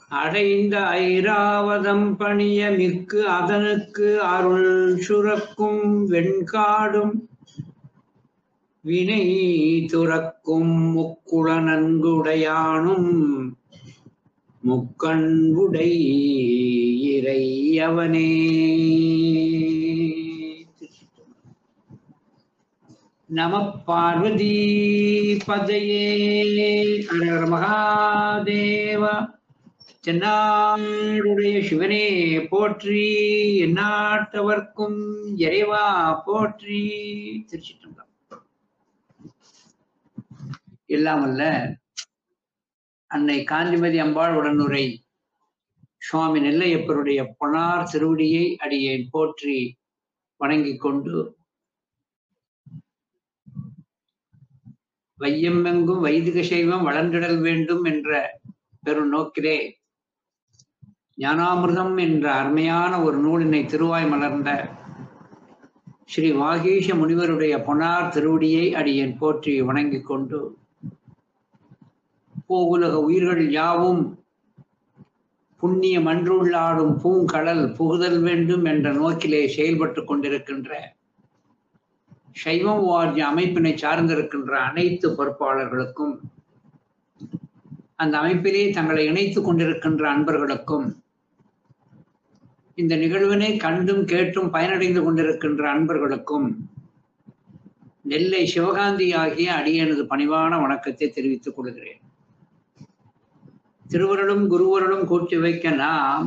அடைந்த ஐராவதம் பணிய மிக்கு அதனுக்கு அருள் சுரக்கும் வெண்காடும் வினை துறக்கும் முக்குள நன்குடையானும் முக்கண்புடை இறையவனே நம பார்வதி பதையே அரகர மகாதேவா தென்னாடுடைய சிவனே போற்றி எந்நாட்டவர்க்கும் இறைவா போற்றி திருச்சிட்டம்பலம் எல்லாம் அல்ல அன்னை காந்திமதி அம்பாள் உடனுரை சுவாமி நெல்லையப்பருடைய பொனார் திருவடியை அடியேன் போற்றி வணங்கிக் கொண்டு வையமெங்கும் வைதிக சைவம் வளர்ந்திடல் வேண்டும் என்ற பெரும் நோக்கிலே ஞானாமிர்தம் என்ற அருமையான ஒரு நூலினை திருவாய் மலர்ந்த ஸ்ரீ வாகீஷ முனிவருடைய பொன்னார் திருவடியை அடியேன் போற்றி வணங்கிக் கொண்டு பூவுலக உயிர்கள் யாவும் புண்ணிய மன்றுள்ளாடும் பூங்கடல் புகுதல் வேண்டும் என்ற நோக்கிலே செயல்பட்டு கொண்டிருக்கின்ற சைவம் வாரிய அமைப்பினை சார்ந்திருக்கின்ற அனைத்து பொறுப்பாளர்களுக்கும் அந்த அமைப்பிலே தங்களை இணைத்துக் கொண்டிருக்கின்ற அன்பர்களுக்கும் இந்த நிகழ்வினை கண்டும் கேட்டும் பயனடைந்து கொண்டிருக்கின்ற அன்பர்களுக்கும் நெல்லை சிவகாந்தி ஆகிய அடியனது பணிவான வணக்கத்தை தெரிவித்துக் கொள்கிறேன் திருவருளும் குருவருளும் கூட்டி வைக்க நாம்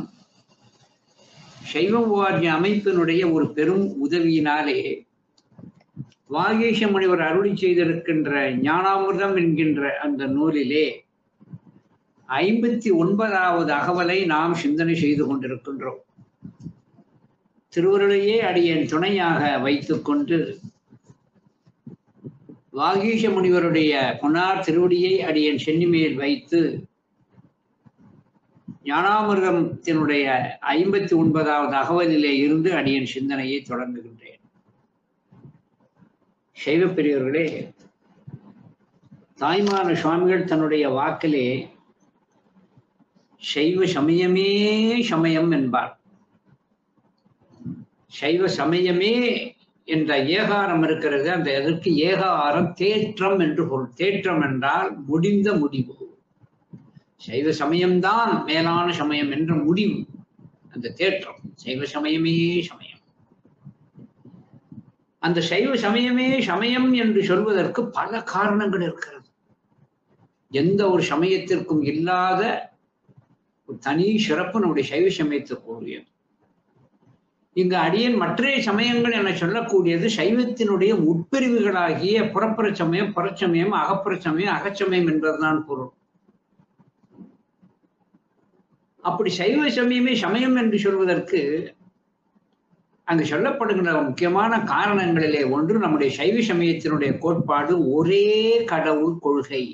சைவம் வாரிய அமைப்பினுடைய ஒரு பெரும் உதவியினாலே வாகீஷ முனிவர் அருளி செய்திருக்கின்ற ஞானாமிர்தம் என்கின்ற அந்த நூலிலே ஐம்பத்தி ஒன்பதாவது அகவலை நாம் சிந்தனை செய்து கொண்டிருக்கின்றோம் திருவருளையே அடியன் துணையாக வைத்துக்கொண்டு வாகீஷ முனிவருடைய பொன்னார் திருவடியை அடியன் சென்னிமேல் வைத்து ஞானாமிர்தத்தினுடைய ஐம்பத்தி ஒன்பதாவது அகவலிலே இருந்து அடியன் சிந்தனையை தொடங்குகின்றேன் சைவ பெரியவர்களே தாய்மான சுவாமிகள் தன்னுடைய வாக்கிலே சைவ சமயமே சமயம் என்பார் சைவ சமயமே என்ற ஏகாரம் இருக்கிறது அந்த அதற்கு ஏகாரம் தேற்றம் என்று பொருள் தேற்றம் என்றால் முடிந்த முடிவு சைவ சமயம்தான் மேலான சமயம் என்ற முடிவு அந்த தேற்றம் சைவ சமயமே சமயம் அந்த சைவ சமயமே சமயம் என்று சொல்வதற்கு பல காரணங்கள் இருக்கிறது எந்த ஒரு சமயத்திற்கும் இல்லாத ஒரு தனி சிறப்பு நம்முடைய சைவ சமயத்திற்கு உரியது இங்கு அடியன் மற்ற சமயங்கள் என சொல்லக்கூடியது சைவத்தினுடைய உட்பிரிவுகளாகிய புறப்புற சமயம் புறச்சமயம் அகப்புற சமயம் அகச்சமயம் என்பதுதான் பொருள் அப்படி சைவ சமயமே சமயம் என்று சொல்வதற்கு அங்கு சொல்லப்படுகின்ற முக்கியமான காரணங்களிலே ஒன்று நம்முடைய சைவ சமயத்தினுடைய கோட்பாடு ஒரே கடவுள் கொள்கை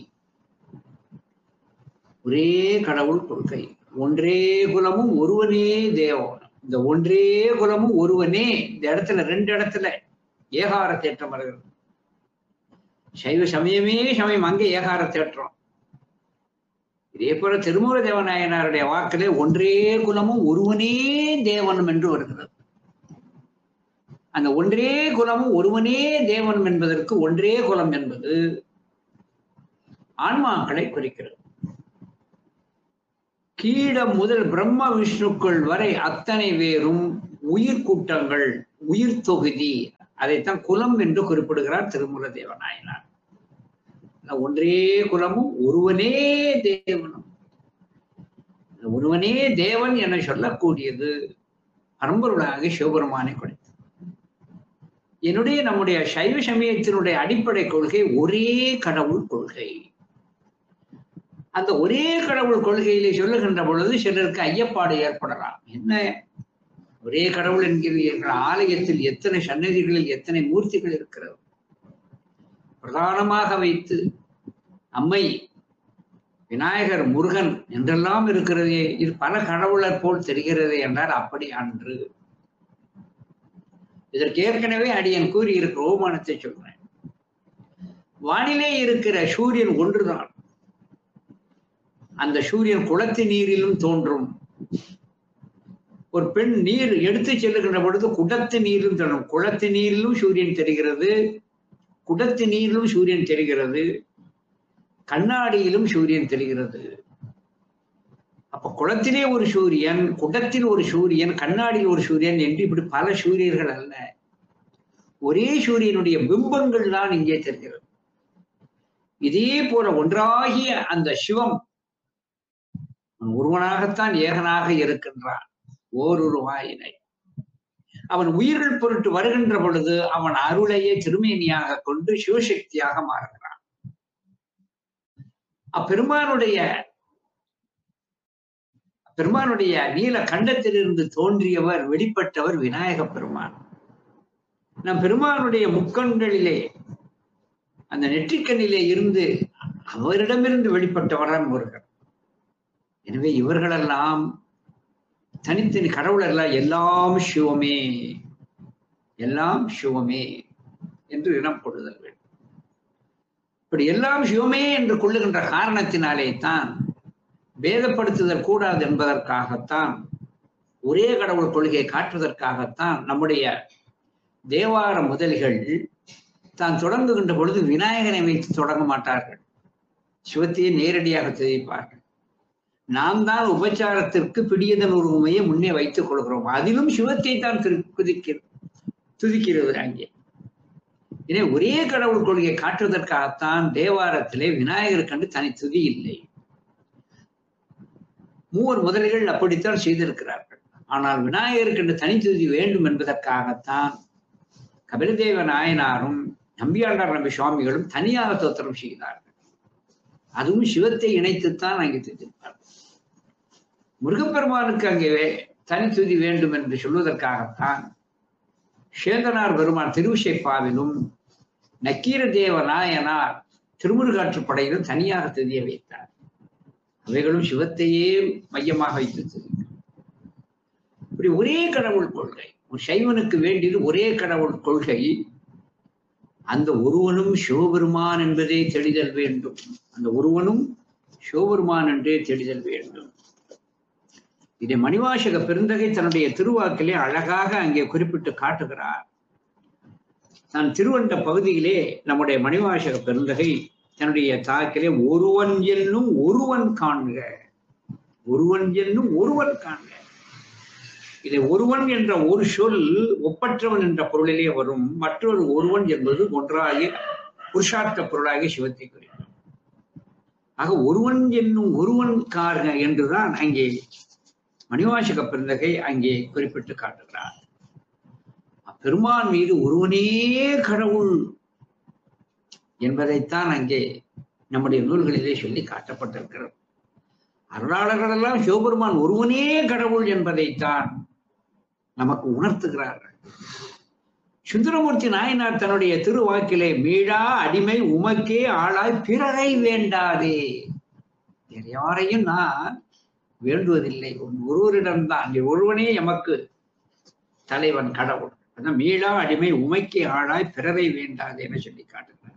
ஒரே கடவுள் கொள்கை ஒன்றே குலமும் ஒருவனே தேவம் இந்த ஒன்றே குலமும் ஒருவனே இந்த இடத்துல ரெண்டு இடத்துல ஏகார தேற்றம் வருகிறது சைவ சமயமே சமயம் அங்கே ஏகார தேற்றம் இதே போல திருமூல தேவநாயனாருடைய வாக்கிலே ஒன்றே குலமும் ஒருவனே தேவனும் என்று வருகிறது அந்த ஒன்றே குலமும் ஒருவனே தேவனும் என்பதற்கு ஒன்றே குலம் என்பது ஆன்மாக்களை குறிக்கிறது கீடம் முதல் பிரம்ம விஷ்ணுக்கள் வரை அத்தனை வேறும் உயிர் கூட்டங்கள் உயிர் தொகுதி அதைத்தான் குலம் என்று குறிப்பிடுகிறார் திருமூல தேவநாயனார் ஒன்றே குலமும் ஒருவனே தேவனும் ஒருவனே தேவன் என சொல்லக்கூடியது பரம்பொருளாக சிவபெருமானை கொடுத்து என்னுடைய நம்முடைய சைவ சமயத்தினுடைய அடிப்படை கொள்கை ஒரே கடவுள் கொள்கை அந்த ஒரே கடவுள் கொள்கையிலே சொல்லுகின்ற பொழுது சிலருக்கு ஐயப்பாடு ஏற்படலாம் என்ன ஒரே கடவுள் என்கிற ஆலயத்தில் எத்தனை சன்னதிகளில் எத்தனை மூர்த்திகள் இருக்கிறது பிரதானமாக வைத்து அம்மை விநாயகர் முருகன் என்றெல்லாம் இருக்கிறதே இது பல கடவுளர் போல் தெரிகிறது என்றால் அப்படி அன்று இதற்கு ஏற்கனவே அடியன் கூறியிருக்கிற ஓமானத்தை சொல்றேன் வானிலே இருக்கிற சூரியன் ஒன்றுதான் அந்த சூரியன் குளத்து நீரிலும் தோன்றும் ஒரு பெண் நீர் எடுத்து செல்லுகின்ற பொழுது குடத்து நீரிலும் தோன்றும் குளத்து நீரிலும் சூரியன் தெரிகிறது குடத்து நீரிலும் சூரியன் தெரிகிறது கண்ணாடியிலும் சூரியன் தெரிகிறது அப்ப குளத்திலே ஒரு சூரியன் குடத்தில் ஒரு சூரியன் கண்ணாடியில் ஒரு சூரியன் என்று இப்படி பல சூரியர்கள் அல்ல ஒரே சூரியனுடைய பிம்பங்கள் தான் இங்கே தெரிகிறது இதே போல ஒன்றாகிய அந்த சிவம் ஒருவனாகத்தான் ஏகனாக இருக்கின்றான் ஓருருவாயினை அவன் உயிர்கள் பொருட்டு வருகின்ற பொழுது அவன் அருளையே திருமேனியாக கொண்டு சிவசக்தியாக மாறுகிறான் அப்பெருமானுடைய பெருமானுடைய நீல கண்டத்திலிருந்து தோன்றியவர் வெளிப்பட்டவர் விநாயக பெருமான் நம் பெருமானுடைய முக்கண்களிலே அந்த நெற்றிக்கண்ணிலே இருந்து அவரிடமிருந்து வெளிப்பட்டவரான் முருகன் எனவே இவர்களெல்லாம் தனித்தனி கடவுளர்கள் எல்லாம் சிவமே எல்லாம் சிவமே என்று இனம் கொள்ளுதல் வேண்டும் இப்படி எல்லாம் சிவமே என்று கொள்ளுகின்ற காரணத்தினாலே தான் பேதப்படுத்துதல் கூடாது என்பதற்காகத்தான் ஒரே கடவுள் கொள்கையை காட்டுவதற்காகத்தான் நம்முடைய தேவார முதலிகள் தான் தொடங்குகின்ற பொழுது விநாயகனை வைத்து தொடங்க மாட்டார்கள் சிவத்தையே நேரடியாக தெரிவிப்பார்கள் நாம் தான் உபச்சாரத்திற்கு பிடியதன் உருவமையை முன்னே வைத்துக் கொள்கிறோம் அதிலும் சிவத்தை தான் துதிக்கிறது துதிக்கிறது அங்கே எனவே ஒரே கடவுள் கொள்கையை காட்டுவதற்காகத்தான் தேவாரத்திலே விநாயகர் கண்டு தனி துதி இல்லை மூவர் முதலிகள் அப்படித்தான் செய்திருக்கிறார்கள் ஆனால் விநாயகருக்கு என்று தனித்துதி வேண்டும் என்பதற்காகத்தான் கபிலதேவ நாயனாரும் நம்பியாண்டார் நம்பி சுவாமிகளும் தனியாக தோத்திரம் செய்தார்கள் அதுவும் சிவத்தை இணைத்துத்தான் அங்கே தெரிவிப்பார்கள் முருகப்பெருமானுக்கு அங்கே தனித்துதி வேண்டும் என்று சொல்வதற்காகத்தான் சேந்தனார் பெருமான் திருவிசைப்பாவிலும் நக்கீர தேவ நாயனார் திருமுருகாற்றுப்படையிலும் தனியாக துதிய வைத்தார் அவைகளும் சிவத்தையே மையமாக வைத்து இப்படி ஒரே கடவுள் கொள்கை ஒரு சைவனுக்கு வேண்டியது ஒரே கடவுள் கொள்கை அந்த ஒருவனும் சிவபெருமான் என்பதே தெளிதல் வேண்டும் அந்த ஒருவனும் சிவபெருமான் என்றே தெளிதல் வேண்டும் இதை மணிவாசக பெருந்தகை தன்னுடைய திருவாக்கிலே அழகாக அங்கே குறிப்பிட்டு காட்டுகிறார் நான் திருவண்ட பகுதியிலே நம்முடைய மணிவாசக பெருந்தகை தன்னுடைய தாக்கிலே ஒருவன் என்னும் ஒருவன் காண்க ஒருவன் என்னும் ஒருவன் காண்க இதை ஒருவன் என்ற ஒரு சொல் ஒப்பற்றவன் என்ற பொருளிலே வரும் மற்றொரு ஒருவன் என்பது ஒன்றாகிய புருஷார்த்த பொருளாகிய சிவத்தை குறிக்கும் ஆக ஒருவன் என்னும் ஒருவன் கார்க என்றுதான் அங்கே மணிவாசக பெருந்தகை அங்கே குறிப்பிட்டு காட்டுகிறார் பெருமான் மீது ஒருவனே கடவுள் என்பதைத்தான் அங்கே நம்முடைய நூல்களிலே சொல்லி காட்டப்பட்டிருக்கிறது அருளாளர்கள் எல்லாம் சிவபெருமான் ஒருவனே கடவுள் என்பதைத்தான் நமக்கு உணர்த்துகிறார்கள் சுந்தரமூர்த்தி நாயனார் தன்னுடைய திருவாக்கிலே மீளா அடிமை உமக்கே ஆளாய் பிறரை வேண்டாதே வேற யாரையும் நான் வேண்டுவதில்லை ஒருவரிடம்தான் ஒருவனே எமக்கு தலைவன் கடவுள் அதான் மீளா அடிமை உமைக்கே ஆளாய் பிறரை வேண்டாது என சொல்லி காட்டுகிறார்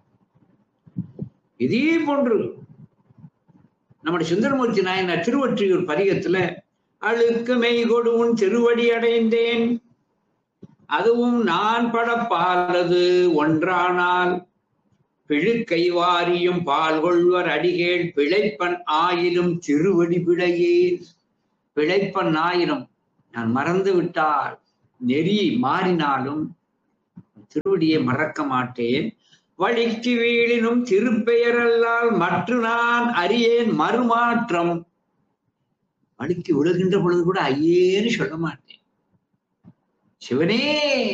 இதே போன்று நம்முடைய சுந்தரமூர்த்தி நாயனார் திருவொற்றியூர் பதிகத்துல அழுக்கு மெய் கொடுவும் திருவடி அடைந்தேன் அதுவும் நான் படப்பாலது ஒன்றானால் பிழுக்கை வாரியும் பால் கொள்வர் அடிகேள் பிழைப்பன் ஆயிலும் திருவடி பிழையே பிழைப்பன் ஆயிரம் நான் மறந்து விட்டால் நெறி மாறினாலும் திருவடியை மறக்க மாட்டேன் வழிக்கு வீழினும் திருப்பெயரல்லால் மற்ற நான் அறியேன் மறுமாற்றம் வழிக்கு விழுகின்ற பொழுது கூட ஐயேன்னு சொல்ல மாட்டேன் சிவனே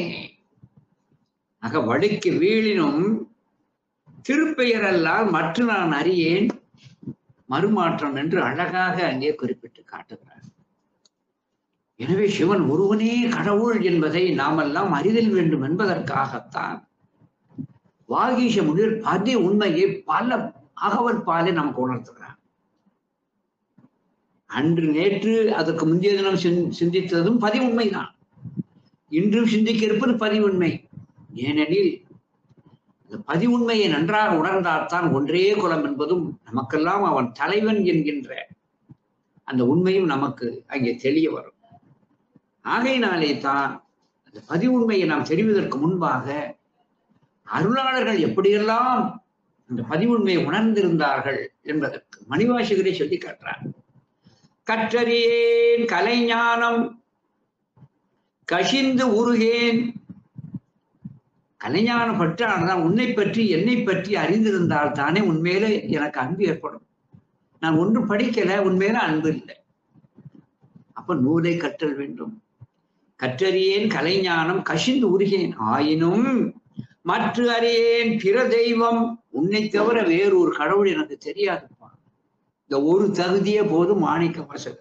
ஆக வழிக்கு வீழினும் திருப்பெயரல்லால் மற்ற நான் அறியேன் மறுமாற்றம் என்று அழகாக அங்கே குறிப்பிட்டு காட்டுகிறார் எனவே சிவன் ஒருவனே கடவுள் என்பதை நாமெல்லாம் அறிதல் வேண்டும் என்பதற்காகத்தான் வாகீஷ முனிவர் பதி உண்மையை பல அகவல் பாலை நமக்கு உணர்த்துகிறார் அன்று நேற்று அதற்கு முந்தைய தினம் சிந்தித்ததும் பதி உண்மைதான் இன்றும் சிந்திக்க இருப்பது பதி உண்மை ஏனெனில் அந்த பதி உண்மையை நன்றாக உணர்ந்தால்தான் ஒன்றே குலம் என்பதும் நமக்கெல்லாம் அவன் தலைவன் என்கின்ற அந்த உண்மையும் நமக்கு அங்கே தெரிய வரும் ஆகையினாலே தான் அந்த பதிவுண்மையை நாம் தெரிவதற்கு முன்பாக அருளாளர்கள் எப்படியெல்லாம் அந்த பதிவுண்மையை உணர்ந்திருந்தார்கள் என்பதற்கு மணிவாசகரை சொல்லி காட்டுறார் கற்றறியேன் கலைஞானம் கசிந்து உருகேன் கலைஞானம் பற்றானதான் உன்னை பற்றி என்னை பற்றி அறிந்திருந்தால் தானே உண்மையில எனக்கு அன்பு ஏற்படும் நான் ஒன்றும் படிக்கல உண்மையில அன்பு இல்லை அப்ப நூலை கற்றல் வேண்டும் கற்றறியேன் கலைஞானம் கசிந்து உருகேன் ஆயினும் மற்ற அறியேன் பிற தெய்வம் உன்னை தவிர வேறொரு கடவுள் எனக்கு தெரியாதுப்பா இந்த ஒரு தகுதியே போதும் மாணிக்க வாசகருக்கு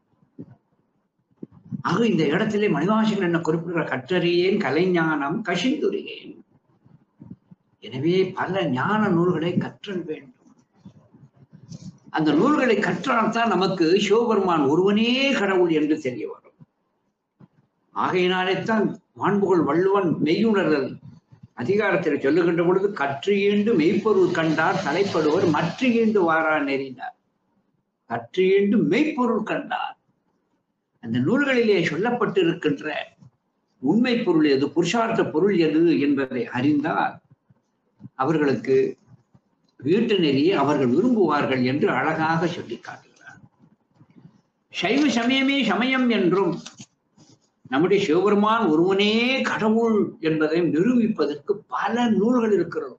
ஆக இந்த இடத்திலே மணிவாசகர் என்ன குறிப்பிடுற கற்றறியேன் கலைஞானம் கசிந்துருகேன் எனவே பல ஞான நூல்களை கற்றல் வேண்டும் அந்த நூல்களை கற்றால்தான் நமக்கு சிவபெருமான் ஒருவனே கடவுள் என்று தெரிய வரும் ஆகையினாலே தான் மாண்புகள் வள்ளுவன் மெய்யுணர்தல் அதிகாரத்தில் சொல்லுகின்ற பொழுது கற்று ஈண்டு மெய்ப்பொருள் கண்டார் தலைப்படுவர் மற்ற ஈண்டு வாரா நெறினார் கற்று ஈண்டு மெய்ப்பொருள் கண்டார் அந்த நூல்களிலே சொல்லப்பட்டிருக்கின்ற உண்மை பொருள் எது புருஷார்த்த பொருள் எது என்பதை அறிந்தால் அவர்களுக்கு வீட்டு நெறியை அவர்கள் விரும்புவார்கள் என்று அழகாக சொல்லி காட்டுகிறார் சைவ சமயமே சமயம் என்றும் நம்முடைய சிவபெருமான் ஒருவனே கடவுள் என்பதை நிரூபிப்பதற்கு பல நூல்கள் இருக்கிறது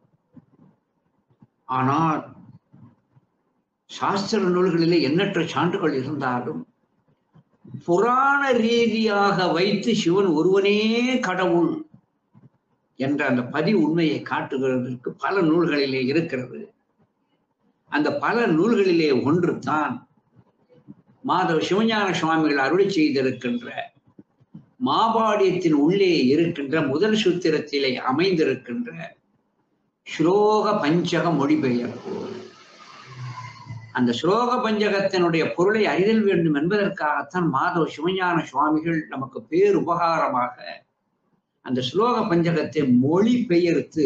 ஆனால் சாஸ்திர நூல்களிலே எண்ணற்ற சான்றுகள் இருந்தாலும் புராண ரீதியாக வைத்து சிவன் ஒருவனே கடவுள் என்ற அந்த பதி உண்மையை காட்டுகிறதற்கு பல நூல்களிலே இருக்கிறது அந்த பல நூல்களிலே ஒன்று தான் மாதவ சிவஞான சுவாமிகள் அருளி செய்திருக்கின்ற மாபாடியத்தின் உள்ளே இருக்கின்ற முதல் சூத்திரத்திலே அமைந்திருக்கின்ற ஸ்லோக பஞ்சக மொழிபெயர்ப்பு அந்த ஸ்லோக பஞ்சகத்தினுடைய பொருளை அறிதல் வேண்டும் என்பதற்காகத்தான் மாதவ சிவஞான சுவாமிகள் நமக்கு பேருபகாரமாக அந்த ஸ்லோக பஞ்சகத்தை மொழி பெயர்த்து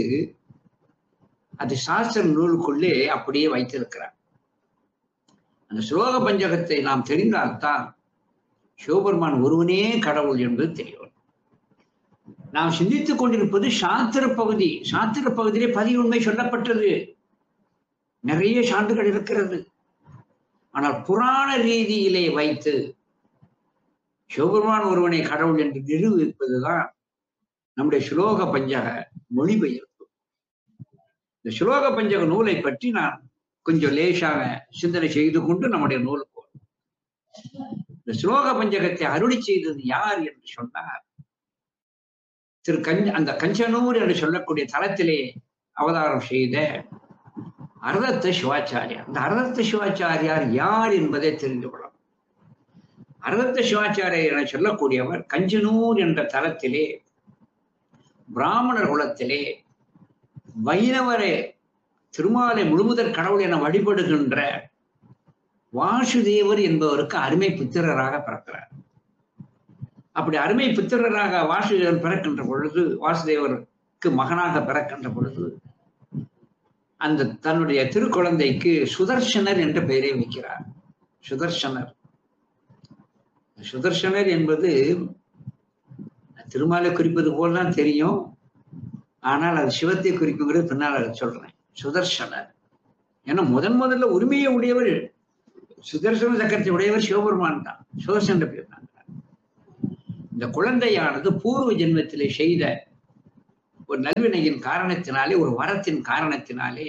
அது சாஸ்திர நூலுக்குள்ளே அப்படியே வைத்திருக்கிறார் அந்த ஸ்லோக பஞ்சகத்தை நாம் தெரிந்தால்தான் சிவபெருமான் ஒருவனே கடவுள் என்பது தெரிய வரும் நாம் சிந்தித்துக் கொண்டிருப்பது சாத்திர பகுதி சாத்திர பகுதியிலே பதிவுண்மை சொல்லப்பட்டது நிறைய சான்றுகள் இருக்கிறது ஆனால் புராண ரீதியிலே வைத்து சிவபெருமான் ஒருவனை கடவுள் என்று நிரூபிப்பதுதான் நம்முடைய ஸ்லோக பஞ்சக மொழிபெயர்ப்பு இந்த ஸ்லோக பஞ்சக நூலை பற்றி நான் கொஞ்சம் லேசாக சிந்தனை செய்து கொண்டு நம்முடைய நூலுக்கு இந்த ஸ்லோக பஞ்சகத்தை அருளி செய்தது யார் என்று சொன்னார் திரு கஞ்ச அந்த கஞ்சனூர் என்று சொல்லக்கூடிய தளத்திலே அவதாரம் செய்த அரதத்த சிவாச்சாரியார் அந்த அரதத்த சிவாச்சாரியார் யார் என்பதை தெரிந்து கொள்ளலாம் அரதத்த சிவாச்சாரியர் என சொல்லக்கூடியவர் கஞ்சனூர் என்ற தலத்திலே பிராமணர் குலத்திலே வைணவரே திருமாலை முழுமுதற் கடவுள் என வழிபடுகின்ற வாசுதேவர் என்பவருக்கு அருமை புத்திரராக பிறக்கிறார் அப்படி அருமை புத்திரராக வாசுதேவர் பிறக்கின்ற பொழுது வாசுதேவருக்கு மகனாக பிறக்கின்ற பொழுது அந்த தன்னுடைய திருக்குழந்தைக்கு சுதர்சனர் என்ற பெயரை வைக்கிறார் சுதர்சனர் சுதர்சனர் என்பது திருமாலை குறிப்பது போல்தான் தெரியும் ஆனால் அது சிவத்தை குறிக்குங்கிறது பின்னால் சொல்றேன் சுதர்சனர் ஏன்னா முதன் முதல்ல உரிமையை உடையவர் சுதர்சன சக்கரத்தை உடையவர் சிவபெருமான் தான் சுதர்சன பேர் தான் இந்த குழந்தையானது பூர்வ ஜென்மத்திலே செய்த ஒரு நல்வினையின் காரணத்தினாலே ஒரு வரத்தின் காரணத்தினாலே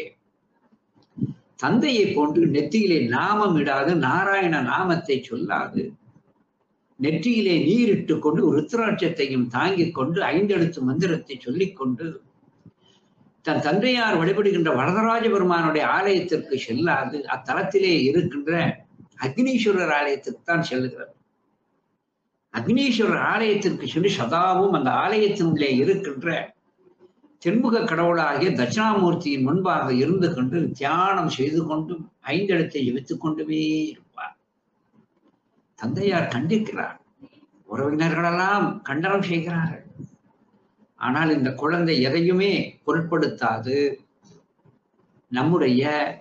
தந்தையை போன்று நெத்தியிலே நாமம் இடாது நாராயண நாமத்தை சொல்லாது நெற்றியிலே நீரிட்டு கொண்டு ருத்ராட்சத்தையும் தாங்கிக் கொண்டு ஐந்தெழுத்து மந்திரத்தை சொல்லிக் கொண்டு தன் தந்தையார் வழிபடுகின்ற வரதராஜ பெருமானுடைய ஆலயத்திற்கு செல்லாது அத்தலத்திலே இருக்கின்ற அக்னீஸ்வரர் ஆலயத்திற்கு தான் செல்லுகிறது அக்னீஸ்வரர் ஆலயத்திற்கு சொல்லி சதாவும் அந்த ஆலயத்தினுள்ளே இருக்கின்ற தென்முக கடவுளாகிய தட்சிணாமூர்த்தியின் முன்பாக இருந்து கொண்டு தியானம் செய்து கொண்டும் ஐந்தெழுத்தை ஜெபித்துக் கொண்டுமே இருப்பார் தந்தையார் கண்டிக்கிறார் உறவினர்களெல்லாம் கண்டனம் செய்கிறார்கள் ஆனால் இந்த குழந்தை எதையுமே பொருட்படுத்தாது நம்முடைய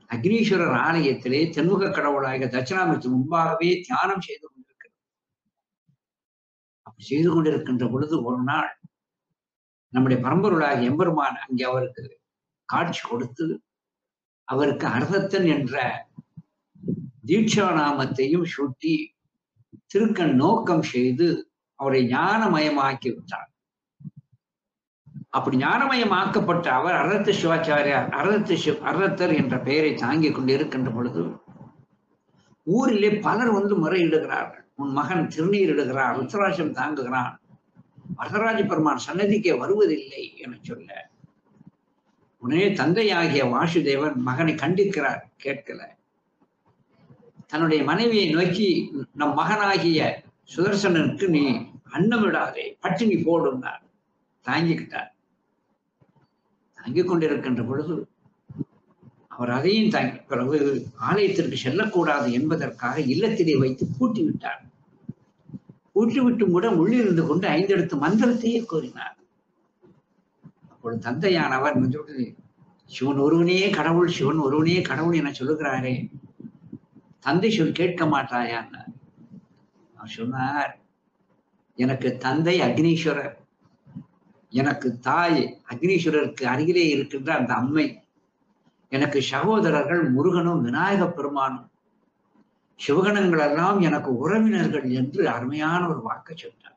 அக்னீஸ்வரர் ஆலயத்திலே தென்முக கடவுளாக தட்சிணாமூர்த்தி முன்பாகவே தியானம் செய்து கொண்டிருக்கிறது அப்படி செய்து கொண்டிருக்கின்ற பொழுது ஒரு நாள் நம்முடைய பரம்பொருளாக எம்பெருமான் அங்கே அவருக்கு காட்சி கொடுத்து அவருக்கு அர்த்தத்தன் என்ற தீட்சா நாமத்தையும் சூட்டி திருக்கண் நோக்கம் செய்து அவரை ஞானமயமாக்கி விட்டார் அப்படி ஞானமயமாக்கப்பட்ட அவர் அரத்த சிவாச்சாரியார் அரத்த சிவ அரத்தர் என்ற பெயரை தாங்கிக் கொண்டு இருக்கின்ற பொழுது ஊரிலே பலர் வந்து முறையிடுகிறார்கள் உன் மகன் திருநீர் இடுகிறார் ருத்ராட்சம் தாங்குகிறான் வரதராஜ பெருமான் சன்னதிக்கே வருவதில்லை என சொல்ல உடனே தந்தையாகிய வாசுதேவன் மகனை கண்டிக்கிறார் கேட்கல தன்னுடைய மனைவியை நோக்கி நம் மகனாகிய சுதர்சனனுக்கு நீ அன்னமிடாதே பட்டினி போடுனார் தாங்கிக்கிட்டார் தாங்கிக் கொண்டிருக்கின்ற பொழுது அவர் அதையும் தாங்கி பிறகு ஆலயத்திற்கு செல்லக்கூடாது என்பதற்காக இல்லத்திலே வைத்து பூட்டி விட்டார் பூட்டி விட்டும் கூட உள்ளிருந்து கொண்டு ஐந்தெடுத்து மந்திரத்தையே கூறினார் அப்பொழுது தந்தையானவர் சொல்றது சிவன் ஒருவனே கடவுள் சிவன் ஒருவனே கடவுள் என சொல்லுகிறாரே தந்தை சொல் கேட்க மாட்டாயான்னார் அவர் சொன்னார் எனக்கு தந்தை அக்னீஸ்வரர் எனக்கு தாய் அக்னீஸ்வரருக்கு அருகிலே இருக்கின்ற அந்த அம்மை எனக்கு சகோதரர்கள் முருகனும் விநாயக பெருமானும் சிவகணங்கள் எல்லாம் எனக்கு உறவினர்கள் என்று அருமையான ஒரு வாக்கு சொன்னார்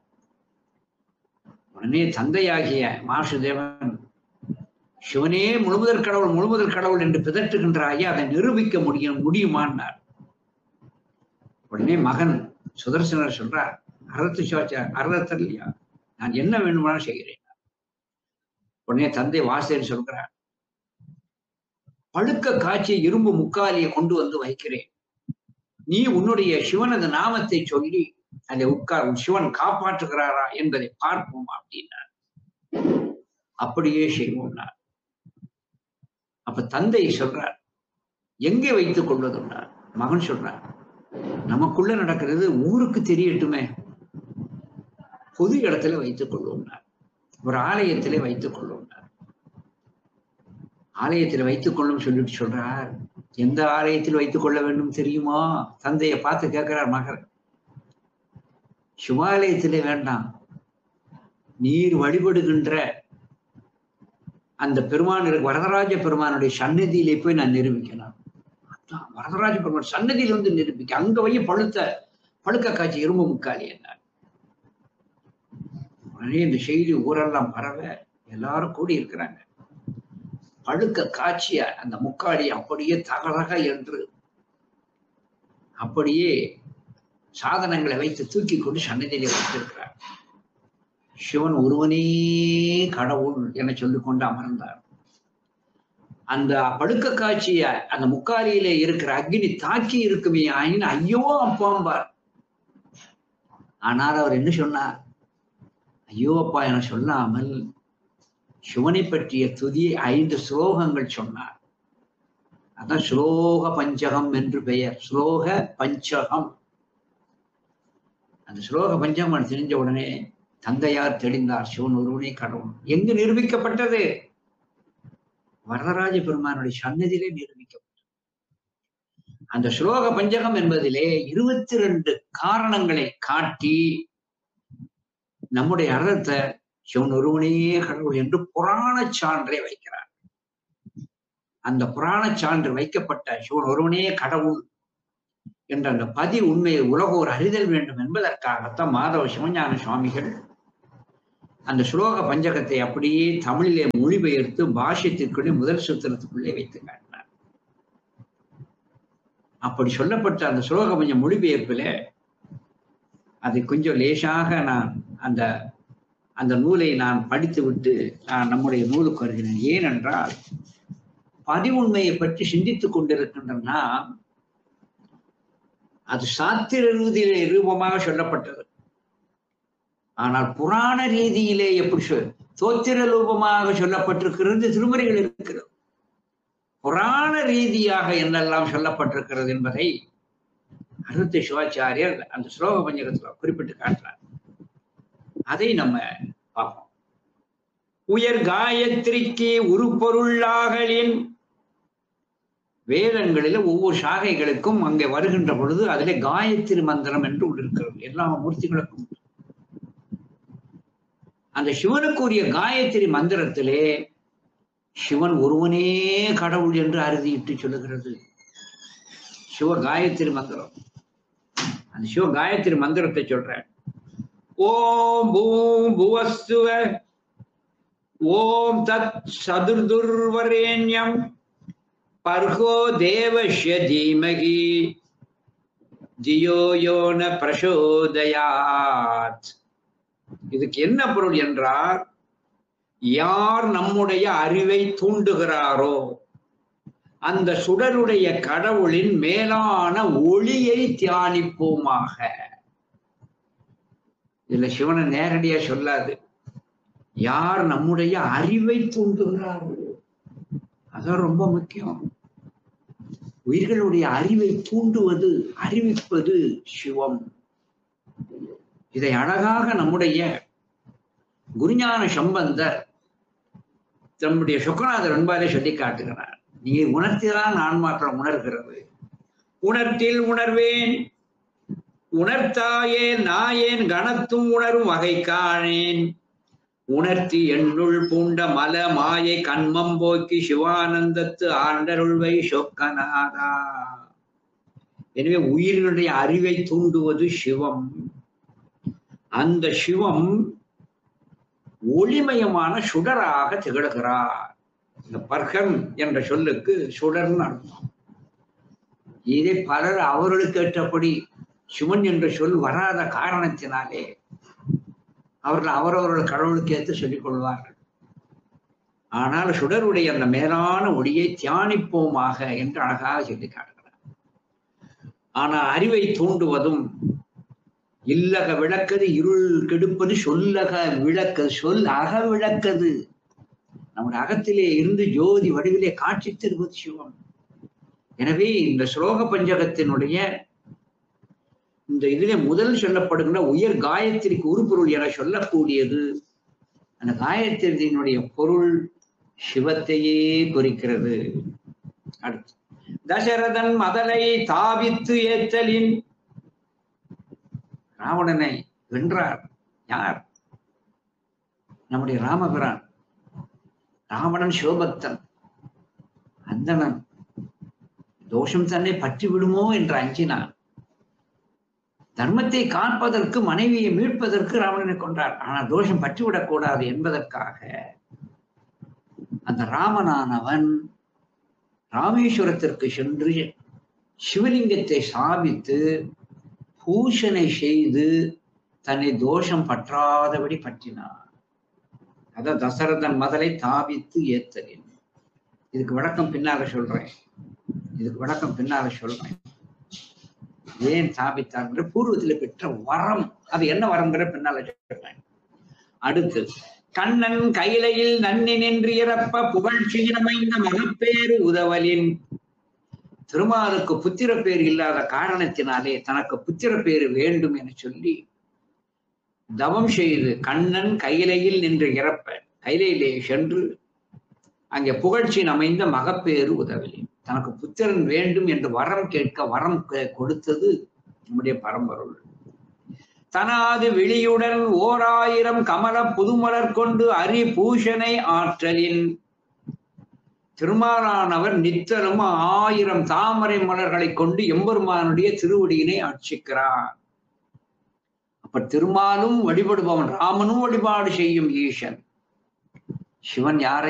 உடனே தந்தையாகிய மாசுதேவன் சிவனே முழுமுதற் கடவுள் முழுமுதற் கடவுள் என்று பிதற்றுகின்றாயே அதை நிரூபிக்க முடியும் முடியுமான்னார் உடனே மகன் சுதர்சனர் சொல்றார் அறத்து சிவாச்சார் அறத்தர் இல்லையா நான் என்ன வேண்டுமானாலும் செய்கிறேன் உடனே தந்தை வாசகர் சொல்கிறார் பழுக்க காய்ச்சி இரும்பு முக்காலியை கொண்டு வந்து வைக்கிறேன் நீ உன்னுடைய சிவனது நாமத்தை சொல்லி அதை உட்கார் சிவன் காப்பாற்றுகிறாரா என்பதை பார்ப்போம் அப்படின்னார் அப்படியே செய்வோம்னார் அப்ப தந்தை சொல்றார் எங்கே வைத்துக் கொள்வதுன்னார் மகன் சொல்றார் நமக்குள்ள நடக்கிறது ஊருக்கு தெரியட்டுமே பொது இடத்துல வைத்துக் கொள்வோம்னார் ஒரு ஆலயத்திலே வைத்துக் கொள்வோம்னார் ஆலயத்தில் வைத்துக் கொள்ளும் சொல்லிட்டு சொல்றார் எந்த ஆலயத்தில் வைத்துக் கொள்ள வேண்டும் தெரியுமா தந்தையை பார்த்து கேட்கிறார் மகன் சிவாலயத்திலே வேண்டாம் நீர் வழிபடுகின்ற அந்த பெருமான் இருக்கு வரதராஜ பெருமானுடைய சன்னதியிலே போய் நான் நிரூபிக்கணும் அதான் வரதராஜ பெருமான் சன்னதியில வந்து நிரூபிக்க அங்க வை பழுத்த பழுக்க காட்சி இரும்பு முக்காலி என்ன உடனே இந்த செய்தி ஊரெல்லாம் பரவ எல்லாரும் கூடி இருக்கிறாங்க பழுக்க காட்சிய அந்த முக்காடி அப்படியே தகதக என்று அப்படியே சாதனங்களை வைத்து தூக்கி கொண்டு சன்னதியிலே வைத்திருக்கிறார் சிவன் ஒருவனே கடவுள் என சொல்லிக்கொண்டு அமர்ந்தார் அந்த படுக்க காட்சிய அந்த முக்காலியிலே இருக்கிற அக்னி தாக்கி இருக்குமே ஆயின் ஐயோ அப்பாம்பார் ஆனால் அவர் என்ன சொன்னார் ஐயோ அப்பா என சொல்லாமல் சிவனை பற்றிய துதி ஐந்து ஸ்லோகங்கள் சொன்னார் அதான் ஸ்லோக பஞ்சகம் என்று பெயர் ஸ்லோக பஞ்சகம் அந்த ஸ்லோக பஞ்சகம் தெரிஞ்ச உடனே தந்தையார் தெளிந்தார் சிவன் ஒருவனே கடவுள் எங்கு நிரூபிக்கப்பட்டது வரதராஜ பெருமானுடைய சன்னதியிலே நிரூபிக்கப்பட்டது அந்த ஸ்லோக பஞ்சகம் என்பதிலே இருபத்தி ரெண்டு காரணங்களை காட்டி நம்முடைய அர்த்தத்தை சிவன் ஒருவனே கடவுள் என்று புராண சான்றை வைக்கிறார் அந்த புராண சான்று வைக்கப்பட்ட சிவன் ஒருவனே கடவுள் என்ற அந்த பதி உண்மையை உலகோர் அறிதல் வேண்டும் என்பதற்காகத்தான் மாதவ சிவஞான சுவாமிகள் அந்த ஸ்லோக பஞ்சகத்தை அப்படியே தமிழிலே மொழிபெயர்த்து பாஷ்யத்திற்குள்ளே முதல் சூத்திரத்துக்குள்ளே வைத்து காட்டினார் அப்படி சொல்லப்பட்ட அந்த ஸ்லோக பஞ்ச மொழிபெயர்ப்பில அதை கொஞ்சம் லேசாக நான் அந்த அந்த நூலை நான் படித்து விட்டு நான் நம்முடைய நூலுக்கு வருகிறேன் ஏனென்றால் பதிவுண்மையை பற்றி சிந்தித்துக் கொண்டிருக்கின்ற நாம் அது சாத்திர ரீதியிலே ரூபமாக சொல்லப்பட்டது ஆனால் புராண ரீதியிலே எப்படி சொல் தோத்திர ரூபமாக சொல்லப்பட்டிருக்கிறது திருமறைகள் இருக்கிறது புராண ரீதியாக என்னெல்லாம் சொல்லப்பட்டிருக்கிறது என்பதை அருத்த சிவாச்சாரியர் அந்த ஸ்லோக பஞ்சகத்துல குறிப்பிட்டு காட்டுறார் அதை நம்ம பார்ப்போம் உயர் காயத்ரிக்கு உருப்பொருளாகலின் வேதங்களில ஒவ்வொரு சாகைகளுக்கும் அங்கே வருகின்ற பொழுது அதிலே காயத்ரி மந்திரம் என்று ஒன்று இருக்கிறது எல்லா மூர்த்திகளுக்கும் அந்த சிவனுக்குரிய காயத்ரி மந்திரத்திலே சிவன் ஒருவனே கடவுள் என்று அறுதியிட்டு சொல்லுகிறது சிவ காயத்ரி மந்திரம் அந்த சிவ காயத்ரி மந்திரத்தை சொல்றேன் ஓம் பூம் புவஸ்துவ ஓம் தத் சதுர்துர்வரேண்யம் பர்கோ தேவஷ்ய தீமகி தியோ யோன பிரசோதயாத் இதுக்கு என்ன பொருள் என்றால் யார் நம்முடைய அறிவை தூண்டுகிறாரோ அந்த சுடருடைய கடவுளின் மேலான ஒளியை தியானிப்போமாக இதுல சிவனை நேரடியா சொல்லாது யார் நம்முடைய அறிவை தூண்டுகிறாரோ அதான் ரொம்ப முக்கியம் உயிர்களுடைய அறிவை தூண்டுவது அறிவிப்பது சிவம் இதை அழகாக நம்முடைய குருஞான சம்பந்தர் தம்முடைய சுக்கநாதர் என்பாரே சொல்லி காட்டுகிறார் நீ உணர்த்திதான் ஆன்மாக்கள் உணர்கிறது உணர்த்தில் உணர்வேன் உணர்த்தாயே நாயேன் கணத்தும் உணரும் வகை காணேன் உணர்த்தி என்னுள் பூண்ட மல மாயை கண்மம் போக்கி சிவானந்தத்து ஆண்டருள்வை சொக்கநாதா எனவே உயிரினுடைய அறிவை தூண்டுவது சிவம் அந்த சிவம் ஒளிமயமான சுடராக திகழ்கிறார் இந்த பர்கன் என்ற சொல்லுக்கு சுடர்னு அர்த்தம் இதை பலர் அவர்களுக்கு ஏற்றபடி சிவன் என்ற சொல் வராத காரணத்தினாலே அவர்கள் அவரவர்கள் கடவுளுக்கு ஏற்று சொல்லிக் கொள்வார்கள் ஆனால் சுடருடைய அந்த மேலான ஒளியை தியானிப்போமாக என்று அழகாக சொல்லி காட்டுகிறார் ஆனால் அறிவை தூண்டுவதும் இல்லக விளக்கது இருள் கெடுப்பது சொல்லக விளக்கது சொல் அக விளக்கது நம்முடைய அகத்திலே இருந்து ஜோதி வடிவிலே காட்சி தருவது சிவம் எனவே இந்த ஸ்லோக பஞ்சகத்தினுடைய இந்த இதிலே முதல் சொல்லப்படுகின்ற உயர் காயத்திற்கு உருப்பொருள் என சொல்லக்கூடியது அந்த காயத்தினுடைய பொருள் சிவத்தையே குறிக்கிறது அடுத்து தசரதன் மதலை தாவித்து ஏற்றலின் ராவணனை வென்றார் யார் நம்முடைய ராமபிரான் ராவணன் சிவபக்தன் அந்தணன் தோஷம் தன்னை பற்றி விடுமோ என்று அஞ்சினான் தர்மத்தை காப்பதற்கு மனைவியை மீட்பதற்கு ராவணனை கொண்டார் ஆனால் தோஷம் பற்றிவிடக் கூடாது என்பதற்காக அந்த ராமனானவன் ராமேஸ்வரத்திற்கு சென்று சிவலிங்கத்தை சாபித்து பூஷனை செய்து தன்னை தோஷம் பற்றாதபடி பற்றினார் அதான் தசரதன் மதலை தாவித்து ஏத்தலின் இதுக்கு விளக்கம் பின்னால சொல்றேன் இதுக்கு விளக்கம் பின்னால சொல்றேன் ஏன் ஸ்தாபித்தார் பூர்வத்தில் பெற்ற வரம் அது என்ன வரம்ங்கிற பின்னால சொல்றேன் அடுத்து கண்ணன் கையிலையில் நன்னி நின்று இறப்ப புகழ்ச்சியினமைந்த மகப்பேறு உதவலின் திருமாலுக்கு புத்திர பேர் இல்லாத காரணத்தினாலே தனக்கு புத்திர பேரு வேண்டும் என சொல்லி தவம் செய்து கண்ணன் கையிலையில் நின்று இறப்ப கையிலே சென்று அங்கே புகழ்ச்சியின் அமைந்த மகப்பேறு உதவலின் தனக்கு புத்திரன் வேண்டும் என்று வரம் கேட்க வரம் கொடுத்தது நம்முடைய பரம்பொருள் தனாது விழியுடன் ஓர் ஆயிரம் கமல புதுமலர் கொண்டு அரி பூஷனை ஆற்றலின் திருமாலானவர் நித்தரும் ஆயிரம் தாமரை மலர்களை கொண்டு எம்பெருமானுடைய திருவடியினை ஆட்சிக்கிறார் அப்ப திருமாலும் வழிபடுபவன் ராமனும் வழிபாடு செய்யும் ஈசன் சிவன் யாரை